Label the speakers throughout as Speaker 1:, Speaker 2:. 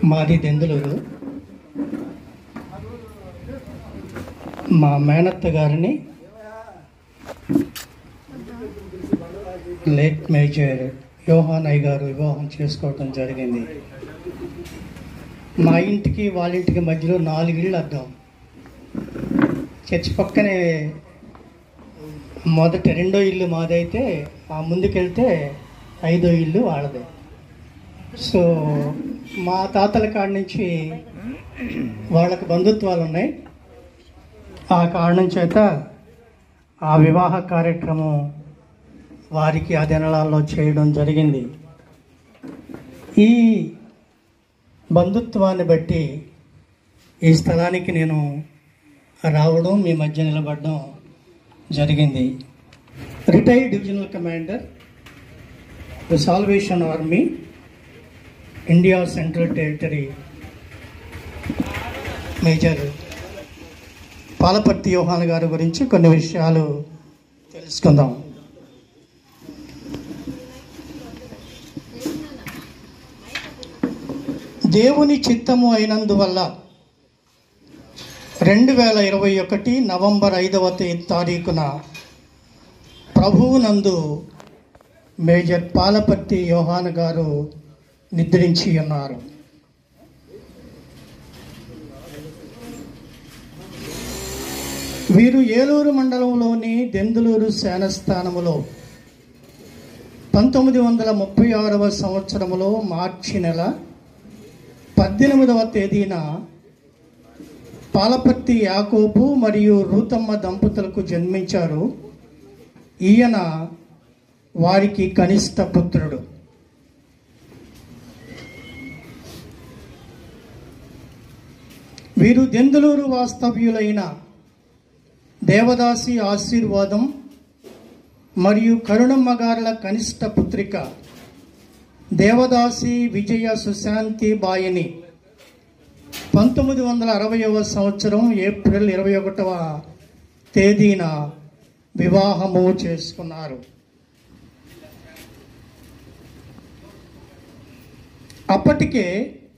Speaker 1: మాది దెందులూరు మా మేనత్త గారిని లేట్ మేజర్ యోహానయ్య గారు వివాహం చేసుకోవటం జరిగింది మా ఇంటికి వాళ్ళ ఇంటికి మధ్యలో నాలుగిళ్ళు అడ్డం చర్చి పక్కనే మొదట రెండో ఇల్లు మాదైతే ఆ ముందుకెళ్తే ఐదో ఇల్లు వాళ్ళదే సో మా తాతల కాడ నుంచి వాళ్ళకి బంధుత్వాలు ఉన్నాయి ఆ కారణం చేత ఆ వివాహ కార్యక్రమం వారికి ఆ దినాలలో చేయడం జరిగింది ఈ బంధుత్వాన్ని బట్టి ఈ స్థలానికి నేను రావడం మీ మధ్య నిలబడడం జరిగింది retired divisional commander the Salvation Army India Central Territory Major Palaparthi Yohan గారి గురించి కొన్ని విషయాలు తెలుసుకుందాం దేవుని చిత్తము అయినందువల్ల రెండు వేల ఇరవై ఒకటి నవంబర్ ఐదవ తే- తారీఖున ప్రభువునందు మేజర్ పాలపర్తి యోహాన్ గారు నిద్రించి ఉన్నారు వీరు ఏలూరు మండలంలోని దెందులూరు సేనస్థానములో పంతొమ్మిది వందల ముప్పై ఆరవ సంవత్సరములో మార్చి నెల పద్దెనిమిదవ తేదీన పాలపర్తి యాకోబు మరియు రూతమ్మ దంపతులకు జన్మించారు ఈయన వారికి కనిష్ట పుత్రుడు వీరు దెందులూరు వాస్తవ్యులైన దేవదాసి ఆశీర్వాదం మరియు కరుణమ్మ గారుల కనిష్ట పుత్రిక దేవదాసి విజయ సుశాంతి బాయిని పంతొమ్మిది వందల అరవైవ సంవత్సరం ఏప్రిల్ ఇరవై ఒకటవ తేదీన వివాహము చేసుకున్నారు అప్పటికే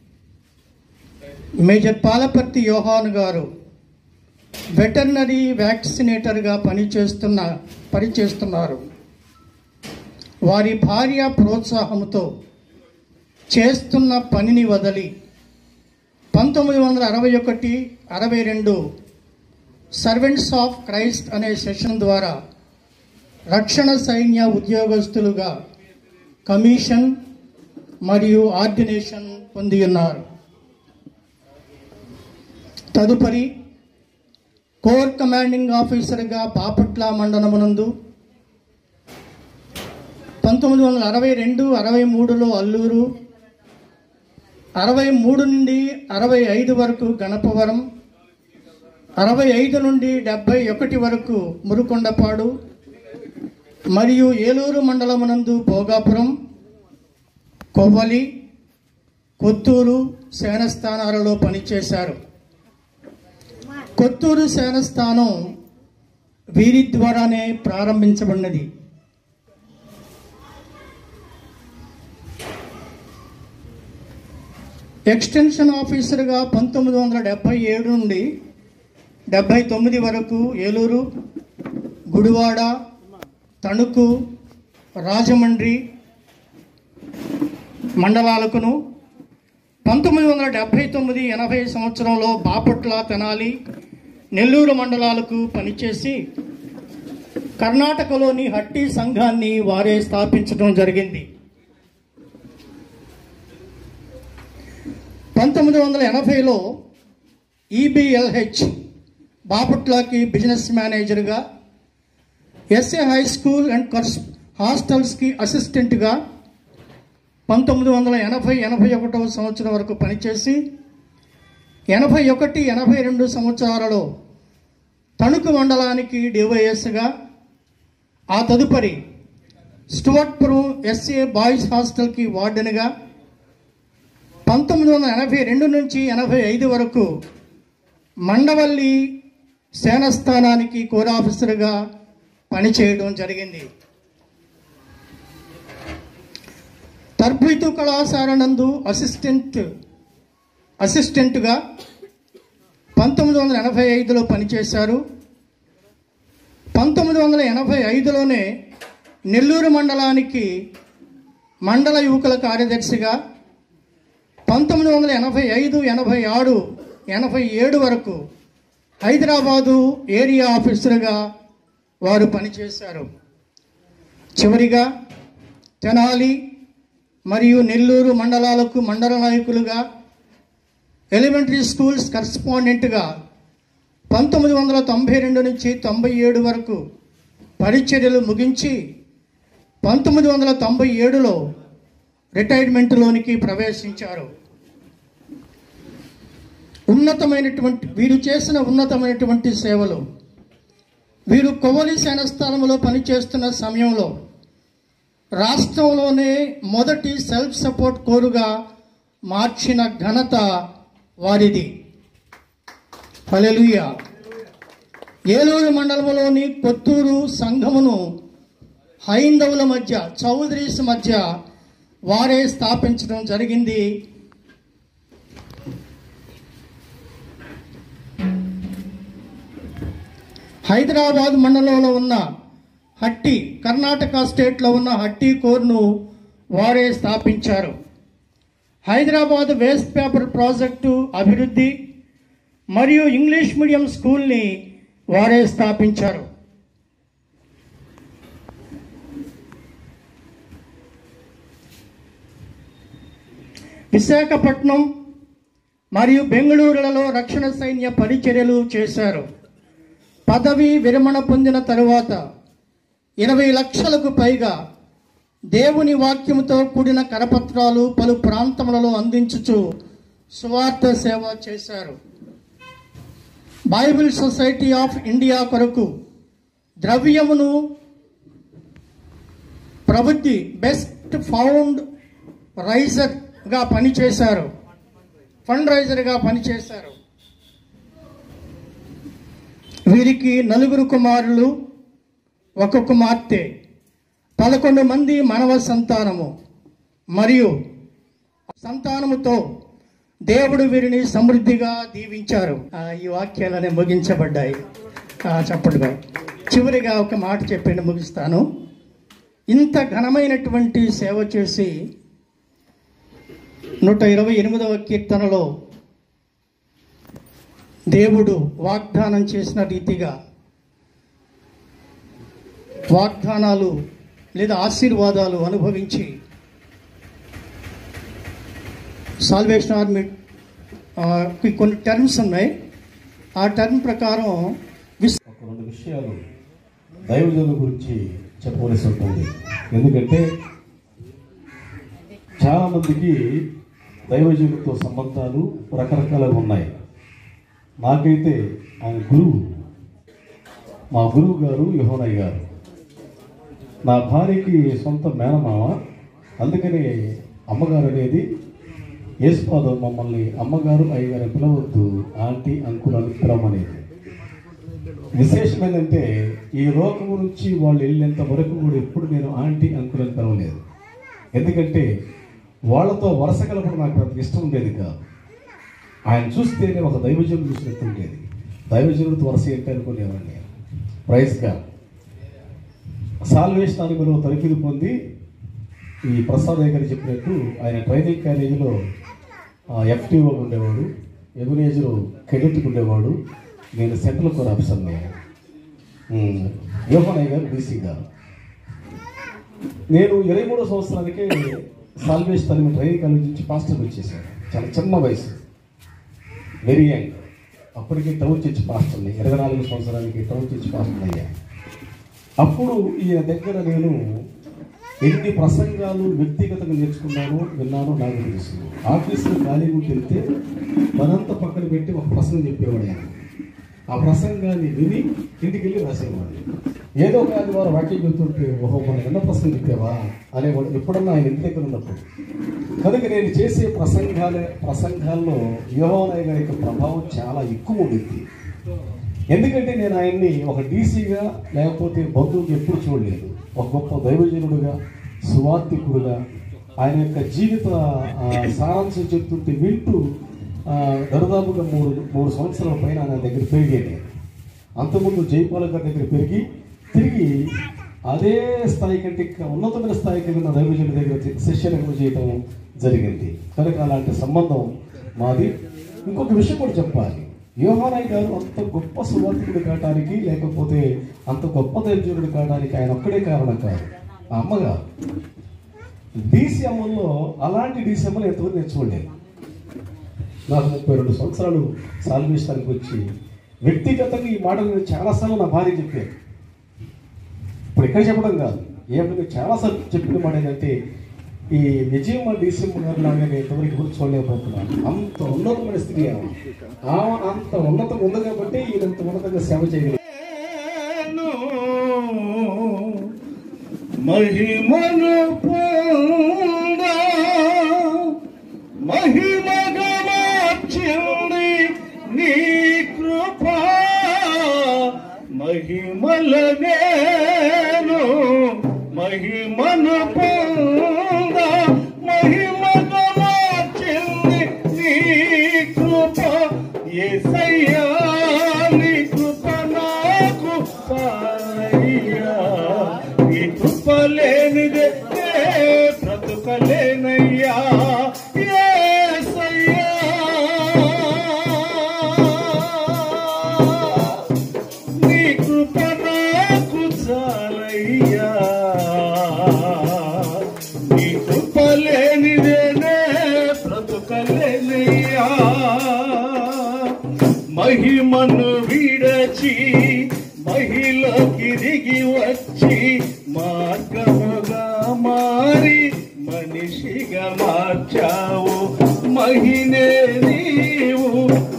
Speaker 1: మేజర్ పాలపర్తి యోహాన్ గారు వెటర్నరీ వ్యాక్సినేటర్గా పనిచేస్తున్న పనిచేస్తున్నారు వారి భార్య ప్రోత్సాహంతో చేస్తున్న పనిని వదిలి పంతొమ్మిది వందల అరవై ఒకటి అరవై రెండు సర్వెంట్స్ ఆఫ్ క్రైస్ట్ అనే సెషన్ ద్వారా రక్షణ సైన్య ఉద్యోగస్తులుగా కమిషన్ మరియు ఆర్డినేషన్ పొంది ఉన్నారు తదుపరి కోర్ కమాండింగ్ ఆఫీసర్గా బాపట్ల మండలమునందు పంతొమ్మిది వందల అరవై రెండు అరవై మూడులో అల్లూరు అరవై మూడు నుండి అరవై ఐదు వరకు గణపవరం అరవై ఐదు నుండి డెబ్బై ఒకటి వరకు మురుకొండపాడు మరియు ఏలూరు మండలమునందు భోగాపురం కొవ్వలి కొత్తూరు సేనస్థానాలలో పనిచేశారు కొత్తూరు సేనస్థానం వీరి ద్వారానే ప్రారంభించబడినది ఎక్స్టెన్షన్ ఆఫీసర్గా పంతొమ్మిది వందల డెబ్భై ఏడు నుండి డెబ్భై తొమ్మిది వరకు ఏలూరు గుడివాడ తణుకు రాజమండ్రి మండలాలకును పంతొమ్మిది వందల డెబ్భై తొమ్మిది ఎనభై సంవత్సరంలో బాపట్ల తెనాలి నెల్లూరు మండలాలకు పనిచేసి కర్ణాటకలోని హట్టి సంఘాన్ని వారే స్థాపించడం జరిగింది పంతొమ్మిది వందల ఎనభైలో ఈబిఎల్హెచ్ బాపట్లకి బిజినెస్ మేనేజర్గా ఎస్ఏ హై స్కూల్ అండ్ కర్స్ హాస్టల్స్కి అసిస్టెంట్గా పంతొమ్మిది వందల ఎనభై ఎనభై ఒకటవ సంవత్సరం వరకు పనిచేసి ఎనభై ఒకటి ఎనభై రెండు సంవత్సరాలలో తణుకు మండలానికి డివైఎస్గా ఆ తదుపరి స్టువర్ట్పురం ఎస్ఏ బాయ్స్ హాస్టల్కి వార్డెన్గా పంతొమ్మిది వందల ఎనభై రెండు నుంచి ఎనభై ఐదు వరకు మండవల్లి సేనస్థానానికి కోర్ ఆఫీసర్గా పనిచేయడం జరిగింది తర్బీతు కళాశాల నందు అసిస్టెంట్ అసిస్టెంట్గా పంతొమ్మిది వందల ఎనభై ఐదులో పనిచేశారు పంతొమ్మిది వందల ఎనభై ఐదులోనే నెల్లూరు మండలానికి మండల యువకుల కార్యదర్శిగా పంతొమ్మిది వందల ఎనభై ఐదు ఎనభై ఆరు ఎనభై ఏడు వరకు హైదరాబాదు ఏరియా ఆఫీసర్గా వారు పనిచేశారు చివరిగా తెనాలి మరియు నెల్లూరు మండలాలకు మండల నాయకులుగా ఎలిమెంటరీ స్కూల్స్ కరస్పాండెంట్గా పంతొమ్మిది వందల తొంభై రెండు నుంచి తొంభై ఏడు వరకు పరిచర్యలు ముగించి పంతొమ్మిది వందల తొంభై ఏడులో రిటైర్మెంట్లోనికి ప్రవేశించారు ఉన్నతమైనటువంటి వీరు చేసిన ఉన్నతమైనటువంటి సేవలు వీరు కొవ్వలి సేన స్థలంలో పనిచేస్తున్న సమయంలో రాష్ట్రంలోనే మొదటి సెల్ఫ్ సపోర్ట్ కోరుగా మార్చిన ఘనత వారిది హల్లెలూయా ఏలూరు మండలంలోని కొత్తూరు సంఘమును హైందవుల మధ్య చౌదరీస్ మధ్య వారే స్థాపించడం జరిగింది హైదరాబాద్ మండలంలో ఉన్న హట్టి కర్ణాటక స్టేట్లో ఉన్న హట్టి కోర్ను వారే స్థాపించారు హైదరాబాద్ వేస్ట్ పేపర్ ప్రాజెక్టు అభివృద్ధి మరియు ఇంగ్లీష్ మీడియం స్కూల్ని వారే స్థాపించారు విశాఖపట్నం మరియు బెంగళూరులలో రక్షణ సైన్య పరిచర్యలు చేశారు పదవి విరమణ పొందిన తరువాత ఇరవై లక్షలకు పైగా దేవుని వాక్యముతో కూడిన కరపత్రాలు పలు ప్రాంతములలో అందించుచు సువార్త సేవ చేశారు బైబిల్ సొసైటీ ఆఫ్ ఇండియా కొరకు ద్రవ్యమును ప్రబుద్ధి బెస్ట్ ఫౌండ్ రైజర్గా పనిచేశారు ఫండ్ రైజర్గా పనిచేశారు వీరికి నలుగురు కుమారులు ఒక కుమార్తె పదకొండు మంది మనవ సంతానము మరియు సంతానముతో దేవుడు వీరిని సమృద్ధిగా దీవించారు ఆ, ఈ వాక్యాలనే ముగించబడ్డాయి ఆ, చప్పటిగా చివరిగా ఒక మాట చెప్పండి ముగిస్తాను ఇంత ఘనమైనటువంటి సేవ చేసి నూట ఇరవై ఎనిమిదవ కీర్తనలో దేవుడు వాగ్దానం చేసిన రీతిగా వాగ్దానాలు లేదా ఆశీర్వాదాలు అనుభవించి సాల్వేషన్ ఆర్మీ ఆ, కి కొన్ని టర్మ్స్ ఉన్నాయి ఆ టర్మ్ ప్రకారం విస్
Speaker 2: ఒక రెండు విషయాలు దైవజనుల గురించి చెప్పవలసి ఉంటుంది ఎందుకంటే చాలా మందికి దైవజనులతో సంబంధాలు రకరకాలుగా ఉన్నాయి నాకైతే ఆయన గురువు మా గురువు గారు యహోనయ్య గారు నా భార్యకి సొంత మేనమామ అందుకని అమ్మగారు అనేది యేసుపాదం మమ్మల్ని అమ్మగారు అయ్యగారు పిలవద్దు ఆంటీ అంకుల్ అని పిలవమనేది విశేషం ఏంటంటే ఈ లోకం నుంచి వాళ్ళు వెళ్ళేంత వరకు కూడా ఎప్పుడు నేను ఆంటీ అంకుల్ అని పిలవలేదు ఎందుకంటే వాళ్ళతో వరుస కలపడం నాకు అంత ఇష్టం ఉండేది కాదు ఆయన చూస్తేనే ఒక దైవజనం చూసినట్టు ఉండేది దైవజనుడితో వరుస ఏంటి అనుకునేవాడిని ప్రైజ్గా సాల్వేషన్ అనుగులో తరఫీదు పొంది ఈ ప్రసాద్ గారు చెప్పినట్టు ఆయన ట్రైనింగ్ కాలేజీలో ఎఫ్టీఓ ఉండేవాడు ఎగునేజ్లో కెడెట్ ఉండేవాడు నేను సెంట్రల్ కోర్ ఆఫీసర్ నేను యోహనయ్య గారు బీసీ గారు నేను ఇరవై మూడో సంవత్సరానికే సాల్వేషన్ తల్లి ట్రైనింగ్ కాలేజ్ నుంచి పాస్టర్కి వచ్చేసాను చాలా చిన్న వయసు వెరీ యంగ్ అప్పటికి టౌన్ చర్చ్ పాస్టర్ని ఇరవై నాలుగు సంవత్సరానికి టౌన్ చర్చ్ పాస్టర్ అయ్యా అప్పుడు ఈయన దగ్గర నేను ఎన్ని ప్రసంగాలు వ్యక్తిగతంగా నేర్చుకున్నానో విన్నానో నాకు తెలుసు ఆఫీసులో ఖాళీ ఉంటే వెళ్తే మనంతా పక్కన పెట్టి ఒక ప్రసంగం చెప్పేవాడు ఆయన ఆ ప్రసంగాన్ని విని ఇంటికి వెళ్ళి రాసేవాడు ఏదో ఒక ఆదివారం వాక్యం చెబుతుంటే ఓహో మన ఎన్న ప్రసంగం చెప్పావా అనేవాడు ఎప్పుడన్నా ఆయన ఇంటి దగ్గర ఉన్నప్పుడు కనుక నేను చేసే ప్రసంగాలే ప్రసంగాల్లో యోహోనయ్య గారి యొక్క ప్రభావం చాలా ఎక్కువ ఉండింది ఎందుకంటే నేను ఆయన్ని ఒక డీసీగా లేకపోతే బంధువుగా ఎప్పుడు చూడలేదు ఒక గొప్ప దైవజనుడుగా సువార్థికుడుగా ఆయన యొక్క జీవిత ఆ, సారాంశం చెప్తుంటే వింటూ ఆ, దరిదాపుగా మూడు మూడు సంవత్సరాల పైన నా దగ్గర పెరిగేది అంతకుముందు జైపాల్ గారి దగ్గర పెరిగి తిరిగి అదే స్థాయి కంటే ఇంకా ఉన్నతమైన స్థాయికి ఉన్న దైవజనుల దగ్గర శిష్యను చేయడం జరిగింది కనుక అలాంటి సంబంధం మాది ఇంకొక విషయం కూడా చెప్పాలి యోహానయ్య గారు అంత గొప్ప సువార్థకుడు కావడానికి లేకపోతే అంత గొప్ప దైవజనుడు కావడానికి ఆయన ఒక్కడే కారణం కాదు ఆ అమ్మగారు డీసీఎంలో అలాంటి డీసీఎంలు ఎంతమంది నేను చూడలేదు నాకు ముప్పై రెండు సంవత్సరాలు సాల్వేషానికి వచ్చి వ్యక్తిగతంగా ఈ మాటలు నేను చాలాసార్లు నా భార్య చెప్పాను ఇప్పుడు ఎక్కడ చెప్పడం కాదు ఏమంటే చాలాసార్లు చెప్పిన మాట ఏంటంటే ఈ విజయమ్మ డీసీఎం గారు లాగా నేను ఇంతవరకు కూడా చూడలేకపోతున్నాను అంత ఉన్నతమైన స్త్రీ ఆమె ఆమె అంత ఉన్నతం ఉంది కాబట్టి ఈయనంత ఉన్నతంగా సేవ చేయగలిగారు
Speaker 1: మహిమను పొంద మహిమగా మార్చింది నీ కృప మహిమల నేను మహిమను పొంద మహిమగా మార్చింది నీ కృప ఏసయ్యా నీ కృప నాకు సారయ్యా నీ కృప లేనిదే నే బ్రతుకలేనయ్యా యేసయ్యా. నీ కృప నాకు చాలయ్యా నీ కృప లేనిదే నే బ్రతుకలేనయ్యా మహిమను విడచి మహిళకి దిగి వచ్చి మార్గముగా మారి మనిషిగా మార్చావు మహినే నీవు